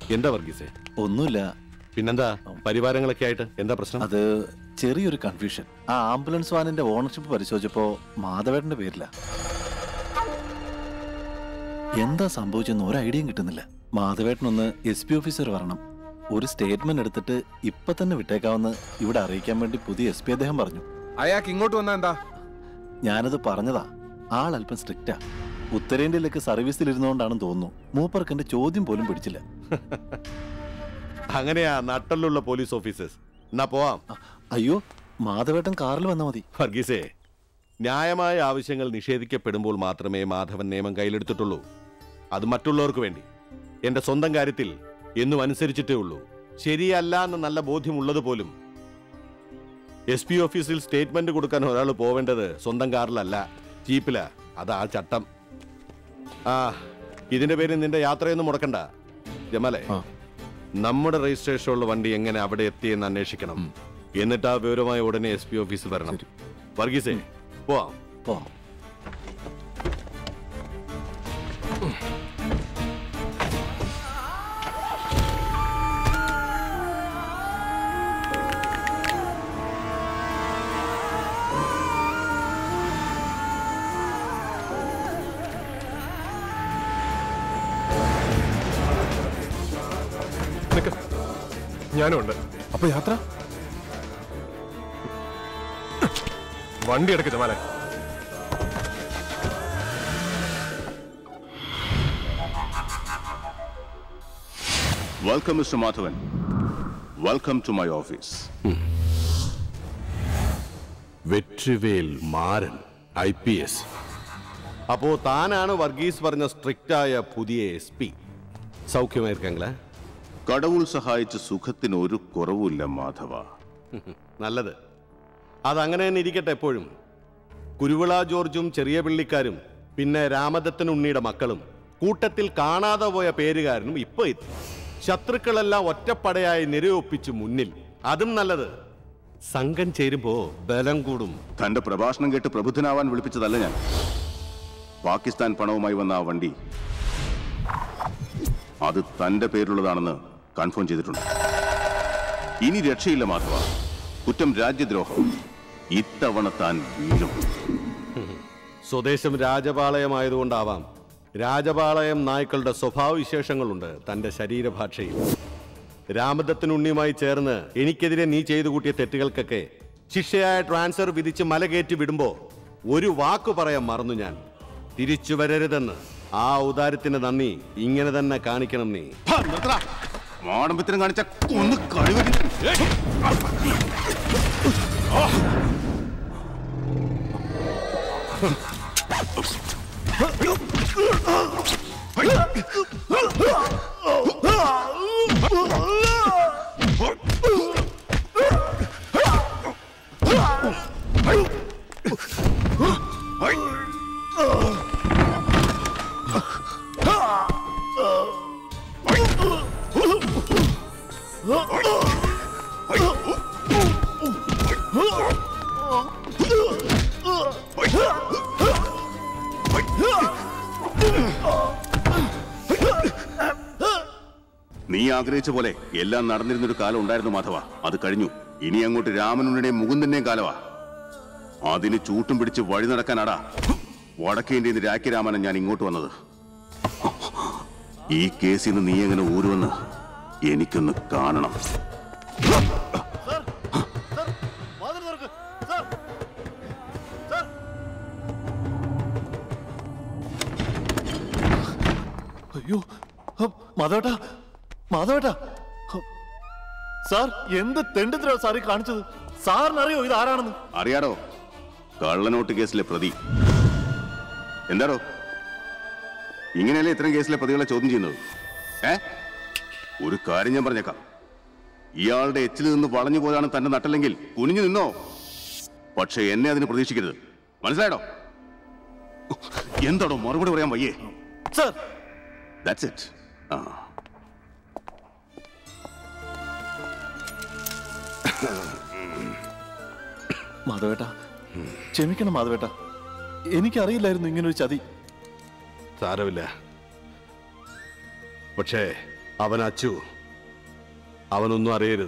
എന്താ വർഗീസേ ഒന്നുമില്ല പിന്നെന്താ പരിവാരങ്ങളൊക്കെ ആയിട്ട് എന്താ പ്രശ്നം അത് ചെറിയൊരു കൺഫ്യൂഷൻ ആ ആംബുലൻസ് വാനിന്റെ ഓണർഷിപ്പ് പരിശോധിച്ചപ്പോ മാധവേട്ടന്റെ പേരില്ല എന്താ സംഭവിച്ചെന്ന് ഒരു ഐഡിയയും കിട്ടുന്നില്ല മാധവേട്ടനൊന്ന് എസ് പി ഓഫീസർ വരണം ഒരു സ്റ്റേറ്റ്മെന്റ് എടുത്തിട്ട് ഇപ്പൊ തന്നെ വിട്ടേക്കാമെന്ന് ഇവിടെ അറിയിക്കാൻ വേണ്ടി പുതിയ എസ് പി അദ്ദേഹം പറഞ്ഞു അയാൾക്ക് ഇങ്ങോട്ട് വന്നാ എന്താ ഞാനത് പറഞ്ഞതാ ആൾ അല്പം സ്ട്രിക്റ്റാ ഉത്തരേന്ത്യയിലേക്ക് സർവീസിൽ ഇരുന്നുകൊണ്ടാണെന്ന് തോന്നുന്നു മൂപ്പർക്ക് എന്റെ ചോദ്യം പോലും പിടിച്ചില്ല അങ്ങനെയാ നട്ടലുള്ള പോലീസ് ഓഫീസേഴ്സ് എന്നാ പോവാം അ- അയ്യോ മാധവേട്ടൻ കാറിൽ വന്നാൽ മതി വർഗീസേ ന്യായമായ ആവശ്യങ്ങൾ നിഷേധിക്കപ്പെടുമ്പോൾ മാത്രമേ മാധവൻ നിയമം കയ്യിലെടുത്തിട്ടുള്ളൂ അത് മറ്റുള്ളവർക്ക് വേണ്ടി എന്റെ സ്വന്തം കാര്യത്തിൽ എന്നും അനുസരിച്ചിട്ടേ ഉള്ളൂ ശരിയല്ല എന്ന് നല്ല ബോധ്യമുള്ളത് പോലും എസ് പി ഓഫീസിൽ സ്റ്റേറ്റ്മെന്റ് കൊടുക്കാൻ ഒരാൾ പോവേണ്ടത് സ്വന്തം കാറിലല്ല ജീപ്പില അതാ ചട്ടം ആ ഇതിന്റെ പേരിൽ നിന്റെ യാത്രയൊന്നും മുടക്കണ്ട ജമാലെ ആ. നമ്മുടെ രജിസ്ട്രേഷനുള്ള വണ്ടി എങ്ങനെ അവിടെ എത്തിയെന്ന് അന്വേഷിക്കണം എന്നിട്ട് ആ വിവരമായ ഉടനെ എസ് പി ഓഫീസിൽ വരണം വർഗീസേ പോവാം പോവാം നിക്ക്. ഞാനും ഉണ്ട് അപ്പൊ യാത്ര വണ്ടി എടുക്ക ജമാലെ Welcome, Mr. Madhavan. Welcome to my office. Vetrivel Maran I P S അപ്പോ താനാണ് വർഗീസ് പറഞ്ഞ സ്ട്രിക്റ്റ് ആയ പുതിയ എസ് പി സൗഖ്യമായിരിക്കങ്ങളെ കടവുൾ സഹായിച്ച സുഖത്തിന് ഒരു കുറവുമില്ല മാധവ നല്ലത് അതങ്ങനെ തന്നെ ഇരിക്കട്ടെ എപ്പോഴും കുരുവിള ജോർജും ചെറിയ പിള്ളിക്കാരും പിന്നെ രാമദത്തൻ ഉണ്ണിയുടെ മക്കളും കൂട്ടത്തിൽ കാണാതെ പോയ പേരുകാരനും ഇപ്പൊ എത്തി ശത്രുക്കളെല്ലാം ഒറ്റപ്പടയായി നിരയൊപ്പിച്ച് മുന്നിൽ അതും നല്ലത് സംഘം ചേരുമ്പോ ബലം കൂടും തന്റെ പ്രഭാഷണം കേട്ട് പ്രബുദ്ധനാവാൻ വിളിപ്പിച്ചതല്ല ഞാൻ പാകിസ്ഥാൻ പണവുമായി വന്ന ആ വണ്ടി അത് തന്റെ പേരിലുള്ളതാണെന്ന് കൺഫേം ചെയ്തിട്ടുണ്ട് ഇനി രക്ഷയില്ല മാധവ കുറ്റം രാജ്യദ്രോഹം ഇത്തവണ താൻ വീഴും സ്വദേശം രാജപാളയമായതുകൊണ്ടാവാം രാജപാളയം നായ്ക്കളുടെ സ്വഭാവവിശേഷങ്ങളുണ്ട് തന്റെ ശരീരഭാഷയിൽ രാമദത്തൻ ഉണ്ണിയുമായി ചേർന്ന് എനിക്കെതിരെ നീ ചെയ്തു കൂട്ടിയ തെറ്റുകൾക്കൊക്കെ ശിക്ഷയായ ട്രാൻസ്ഫർ വിധിച്ച് മലകേറ്റി വിടുമ്പോ ഒരു വാക്കു പറയാൻ മറന്നു ഞാൻ തിരിച്ചു വരരുതെന്ന് ആ ഔദാര്യത്തിന് നന്ദി ഇങ്ങനെ തന്നെ കാണിക്കണം നീ മാടമ്പത്തിനും കാണിച്ച ഒന്ന് കഴിവരി നീ ആഗ്രഹിച്ച പോലെ എല്ലാം നടന്നിരുന്നൊരു കാലം ഉണ്ടായിരുന്നു മാധവ അത് കഴിഞ്ഞു ഇനി അങ്ങോട്ട് രാമനുണ്ണിയുടെയും മുകുന്ദന്റെയും കാലവാ അതിന് ചൂട്ടും പിടിച്ച് വഴി നടക്കാനാടാ വടക്കേന്ത്യയിൽ നിന്ന് രാഖ്യരാമനെ ഞാൻ ഇങ്ങോട്ട് വന്നത് ഈ കേസിൽ നിന്ന് നീ എങ്ങനെ ഊരുവെന്ന് എനിക്കൊന്ന് കാണണം അയ്യോ ഹ, മാധവേട്ടാ മാധവേട്ടാ ഹ, സാർ എന്ത് തെണ്ടിത്തരോ സാറി കാണിച്ചത് സാറിനറിയോ ഇത് ആരാണെന്ന് അറിയാടോ കള്ളനോട്ട് കേസിലെ പ്രതി എന്താടോ ഇങ്ങനെയല്ലേ ഇത്തരം കേസിലെ പ്രതികളെ ചോദ്യം ചെയ്യുന്നത് ഏ ഒരു കാര്യം ഞാൻ പറഞ്ഞേക്കാം ഇയാളുടെ എച്ചിൽ നിന്ന് വളഞ്ഞു പോയതാണ് തന്റെ നട്ടല്ലെങ്കിൽ കുനിഞ്ഞു നിന്നോ പക്ഷെ എന്നെ അതിന് പ്രതീക്ഷിക്കരുത് മനസ്സിലായടോ എന്താടോ മറുപടി പറയാൻ വയ്യേ സാർ ദാറ്റ്സ് ഇറ്റ് ആ മാധവേട്ടാ ക്ഷമിക്കണം മാധവേട്ടാ എനിക്കറിയില്ലായിരുന്നു ഇങ്ങനൊരു ചതി സാരമില്ല പക്ഷേ അവൻ അച്ചു അവനൊന്നും അറിയരുത്